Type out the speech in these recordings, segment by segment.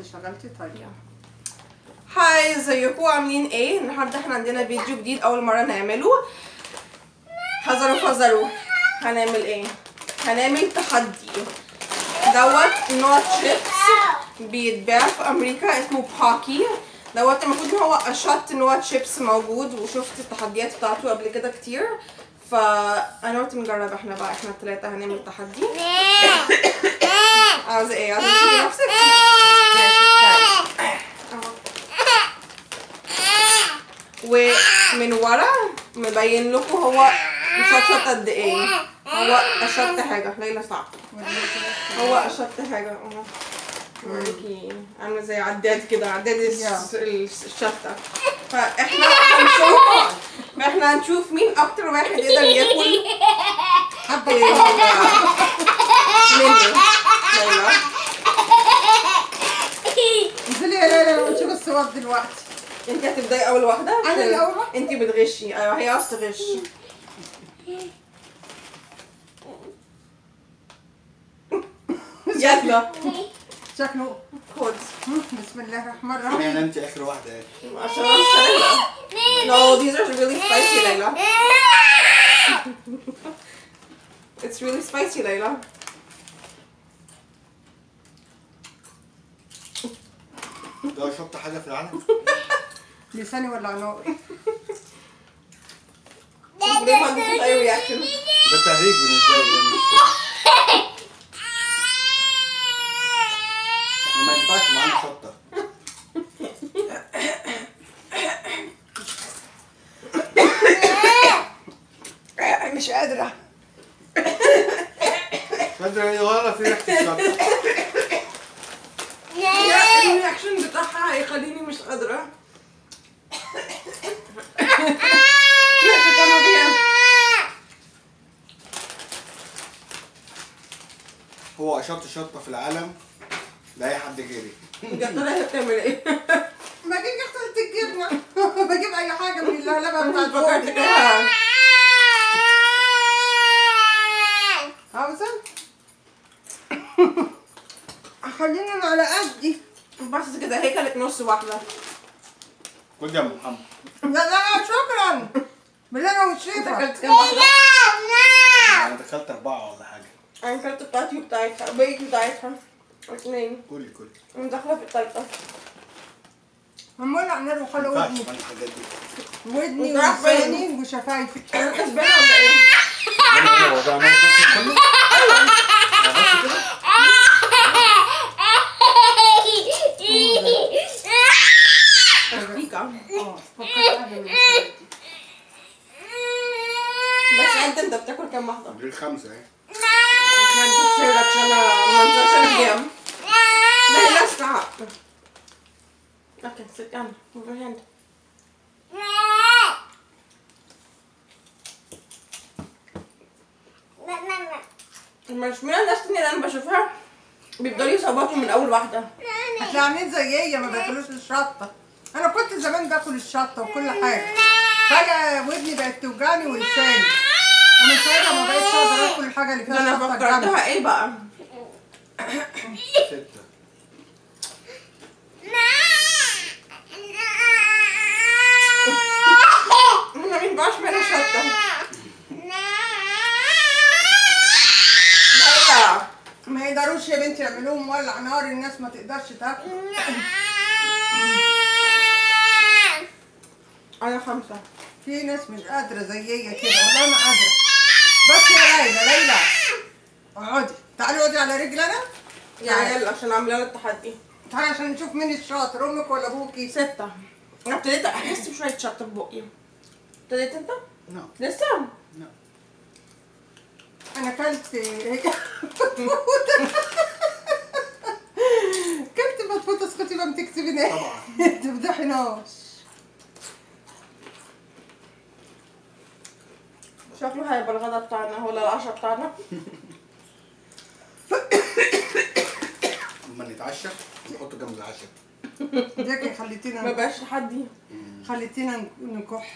شغلتي طيب هاي ازيكم عاملين ايه النهارده احنا عندنا فيديو جديد اول مره نعمله حذروا فذروا هنعمل ايه هنعمل تحدي دوت نوع شيبس بيتباع في امريكا اسمه باكي دوت المفروض ان هو اشط نوع شيبس موجود وشفت التحديات بتاعته قبل كده كتير فانا قلت نجرب احنا بقى احنا التلاتة هنعمل تحدي عاوزة ايه عاوزة تشوفي نفسك ماشي تعالي اهو ومن ورا مبين لكم هو مشطشط قد ايه هو اشط حاجه ليلى صعب هو اشط حاجه اهو اوريكي عامله زي عداد كده عداد الس- الشطه فاحنا هنشوف احنا هنشوف مين اكتر واحد يقدر ياكل حبه إيه، منه ليلى انزلي يا ليلى ونشوف الصور دلوقتي انت هتبداي اول واحده أنا اللي أول واحدة؟ انت بتغشي ايوه هي عاوزه تغش يلا شكله خد بسم الله الرحمن يعني الرحيم انت اخر واحده ايه عشان انا مش هلاقيها. No, these are really spicy, Layla. It's really spicy, Layla. ده شفت حاجه في العالم لساني ولا نار ليه ما عندكش أي reaction؟ ده تهريج بالنسبه لي ده مش ما ينفعش معانا شطه مش قادره فاكره ايه ولا في ريحه الشطه يا الرياكشن بتاعها هيخليني مش قادرة. يا تتكلم بيها. هو اشط شطه في العالم لاي حد غيري يا ترى هي بتعمل ايه؟ بجيب اخترت الجبنه بجيب اي حاجه من اللهلبه بتاعت فكرت فوق كده عاوزه خليني على قدي بس كده هي كانت نص واحدة. خد يا أم محمد لا لا شكرا بالله انت والشفا اكلت كام واحدة؟ انا دخلت اربعه ولا حاجه انا اكلت بتاعتي وبتاعتها البيت بتاعتها. اتنين. كلي كلي انا داخلة في التالتة. مولع نار وخلى ما ينفعش ودني معانا الحاجات دي ودني وانت رايح فين؟ ولساني وشفايفي انا كسبانة ولا ايه؟ انا هو ده عمال بس كله بس كده أشتيكا. اه فكرت أعمل المسألة دي. بس انت انت بتاكل كام واحدة؟ دي الخمسه اهي كان بتشيرك عشان ما انساش الجيم. لا لا stop. Okay, sit down. Move your hand. المشملة الناس التانية اللي انا بشوفها بيفضلوا يصوتوا من اول واحدة. هتلاقي عاملين زيي ما باكلوش الشطه انا كنت زمان باكل الشطه وكل حاجه فجاه ودني بقت توجعني ولساني انا ساعتها ما بقتش اقدر اكل الحاجه اللي ده فيها انا شطه جامده فكرتها ايه بقى؟ سته ما ينفعش منها شطة. لا ما يقدروش يا بنتي يعملوه مولع نار الناس ما تقدرش تاكل انا خمسة. في ناس مش قادره زيي كده والله انا قادره بس يا ليلى ليلى اقعدي تعالي اقعدي على رجلي انا يعني يلا عشان عاملة لك التحدي. تعالي عشان نشوف مين الشاطر امك ولا ابوكي ستة. انا ابتديت احس بشوية شطة في بقي. ابتديت انت؟ نعم لسه؟ نعم انا اكلت كلت مدفوت اسكتي ما بتكسبناش طبعا تفضحناش شكله هيبقى الغدا بتاعنا ولا العشاء بتاعنا لما نتعشى نحطه جنب العشاء ديكي ما خليتينا بقاش تحدي خليتينا نكح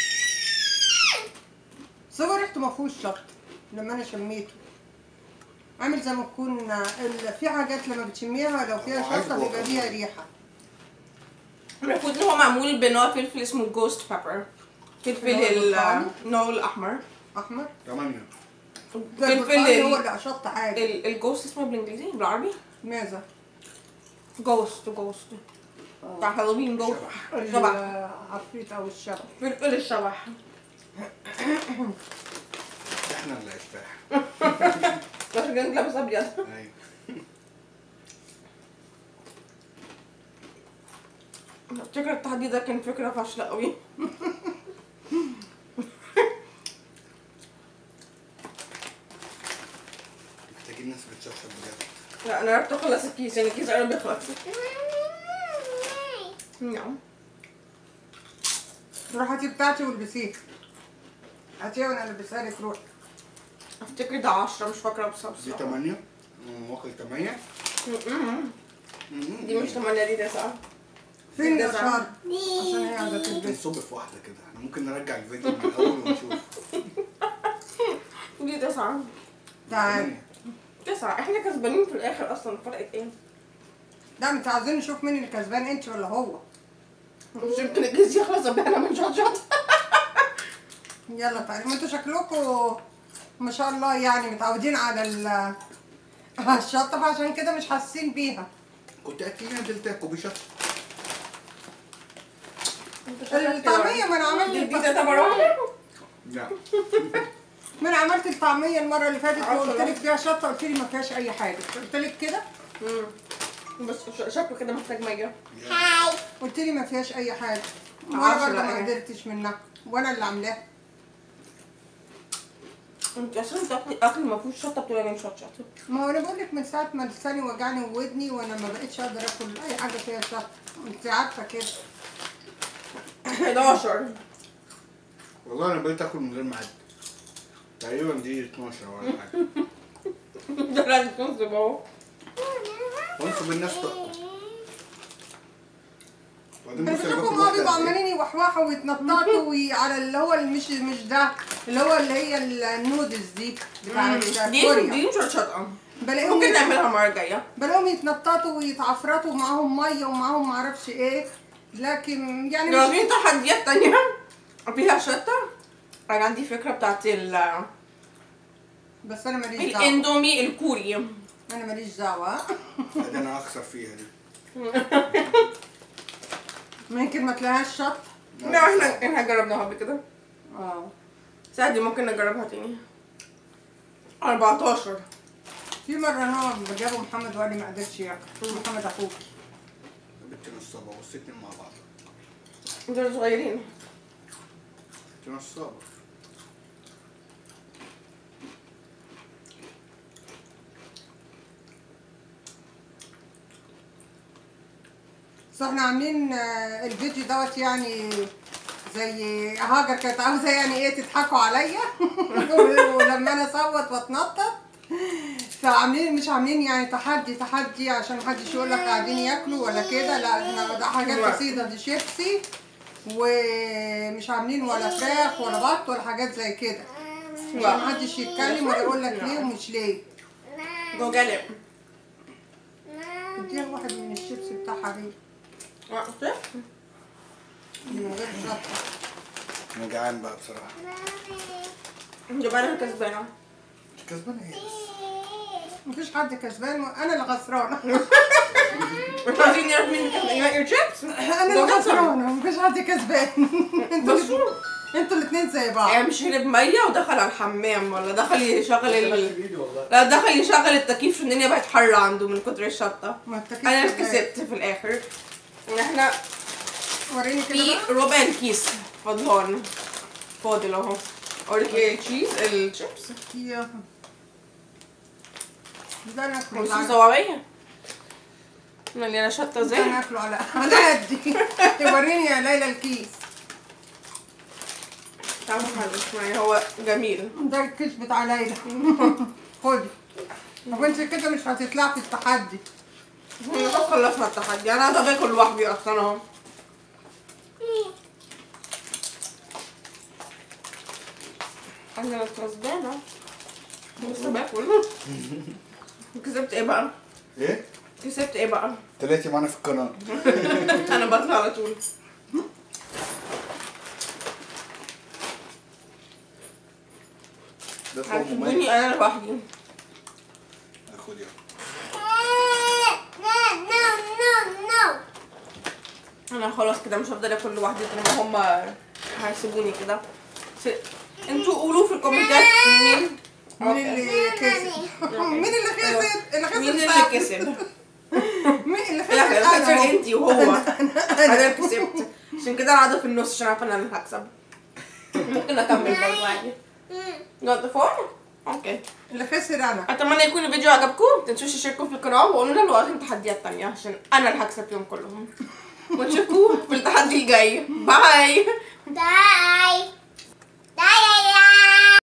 بس هو ريحته ما فيهوش شط لما انا شميته عامل زي ما تكون ال- في حاجات لما بتشميها لو فيها عايز شطه بيبقى جوه ليها كمان. ريحه المفروض ان هو معمول بنوع فلفل اسمه جوست بيبر فلفل اللي هو ال البرتقالي؟ نوع الاحمر احمر ثمانية ده فلفل البرتقالي هو ال- اللي شط حاجه ال- الجوست اسمه بالانجليزي بالعربي ماذا؟ جوست جوست بتاع هالوين جوست شبح العفريت او الشبح فلفل الشبح احنا اللي اشباح عشان كده انت لابس ابيض ايوه افتكر التحدي ده كان فكرة فاشلة قوي محتاجين ناس بتشطشط بجد لا انا عرفت اخلص الكيس يعني الكيس قرب يخلص نعم روح هاتي بتاعتي والبسيها هاتيها وانا البسها لك روح افتكر ده عشرة مش فاكرة بصراحة دي ثمانية واكل ثمانية دي مش تمانية دي تسعة فين دي يا تسعة. شهر؟ عشان هي عايزه تلبس بنصب في واحدة كده احنا ممكن نرجع الفيديو من الأول ونشوف دي تسعة تعالي ثمانية. تسعة احنا كسبانين في الاخر اصلا فرقت ايه لا انت عايزين نشوف مين اللي كسبان انت ولا هو مش يمكن الجيز يخلص قبل احنا من شوت شوت يلا تعالي ما انتوا شكلكم ما شاء الله يعني متعودين على ال على الشطه فعشان كده مش حاسين بيها كنت أكيد نزلت تاكل بشط الطعميه ما انا دي عملت دي تعتبر لا ما انا عملت الطعميه المره اللي فاتت عارفة وقلت لا. لك فيها شطه قلت لي ما فيهاش اي حاجه قلت لك كده بس ش- شكله كده محتاج ميه قلت لي ما فيهاش اي حاجه وانا عشرة برضه ما يعني. قدرتش منها وانا اللي عاملاها انت عشان تاكلي اكل ما فيهوش شطه بتقولي انا مش شوت شوت ما هو انا بقول لك من ساعه ما لساني وجعني وودني وانا ما بقتش اقدر اكل اي حاجه فيها شطه انت عارفه كده 11 والله أنا بقيت آكل من غير معد تقريبا دي 12 ولا حاجة ده لازم تنصب اهو وانصب الناس تحكم وبعدين بص أنا بشوفهم باكل هما واحدة بيبقوا قد إيه. عمالين يوحوحوا ويتنططوا وي- على اللي هو اللي مش مش ده اللي هو اللي هي النودلز دي بتاع دي كوريا دي مش شوت شوت اه بلاقيهم ممكن يت- نعملها المره الجايه بلاقيهم يتنططوا ويتعفرطوا ومعاهم ميه ومعاهم معرفش ايه لكن يعني لو مش في تحديات تانية فيها شطة أنا عندي فكرة بتاعت ال- بس انا ماليش دعوه الاندومي الكوري انا ماليش دعوه دي أنا أخسر فيها دي ممكن ما تلاقيهاش شط لا احنا احنا جربناها قبل كده اه ساعة دي ممكن نجربها تاني 14 في مره هو جابوا محمد وقال لي ما قدرش ياكل محمد اخوك بنت نصابة والستين مع بعض دول صغيرين بنت نصابة بس احنا عاملين آه، الفيديو دوت يعني زي هاجر كانت عاوزه يعني ايه تضحكوا عليا ولما انا اصوت واتنطط فعاملين مش عاملين يعني تحدي تحدي عشان محدش يقول لك قاعدين ياكلوا ولا كده لا احنا ده حاجات لا. بسيطه دي شيبسي ومش عاملين ولا فراخ ولا بط ولا حاجات زي كده عشان لا. محدش يتكلم ولا يقول لك ليه ومش ليه جو جالب اديها واحد من الشيبسي بتاعها دي من غير شطه أنا جعان بقى بصراحة يبقى انا كسبانة مش كسبانة هي بس مفيش حد كسبان وانا اللي خسرانه احنا عايزين نعرف مين اللي كسبان يبقى your chips انا اللي ده خسرانه مفيش حد كسبان انتوا بس الاتنين- انتوا الاثنين زي بعض يعني مش شرب مية ودخل على الحمام ولا دخل يشغل ال... بإيدي والله لا دخل يشغل التكييف عشان الدنيا بقت حر عنده من كتر الشطة ما التكييف انا اللي شغال. كسبت في الاخر احنا وريني كده في بقى ربع الكيس فضلان فاضل اهو اوريك ايه التشيز الشيبس يا ده ناكله بصوا على صوابعية مليانة شطة ده زي ناكله على على قدي وريني يا ليلى الكيس تعالوا خلص معايا هو جميل ده الكيس بتاع ليلى خدي طب انت كده مش هتطلع في التحدي احنا خلاص خلصنا التحدي انا هقعد باكل لوحدي اصلا اهو انا كسبانة لسه باكل كسبت ايه بقى؟ ايه؟ كسبت ايه بقى؟ طلعتي معانا في القناه انا بطلع على طول ده طعمه مميز هتحبوني انا لوحدي خد يلا انا خلاص كده مش هفضل اكل لوحدي طالما هما هيسيبوني كده س- انتوا قولوا في الكومنتات مين مين أوكي. اللي كسب؟ مين اللي خسر؟ اللي خسر مين اللي صاحبي. كسب؟ مين اللي خسر؟ لا أنا خسر أهو. انتي وهو انا اللي كسبت عشان كده انا قاعده في النص عشان عارفه ان انا اللي هكسب ممكن اكمل برضه عادي نقط فور اوكي اللي خسر انا اتمنى يكون الفيديو عجبكم متنسوش تشتركوا في القناه وقولوا لنا لو عايزين تحديات تانية عشان انا اللي هكسب فيهم كلهم ونشوفكم في التحدي الجاي باي Bye. Bye.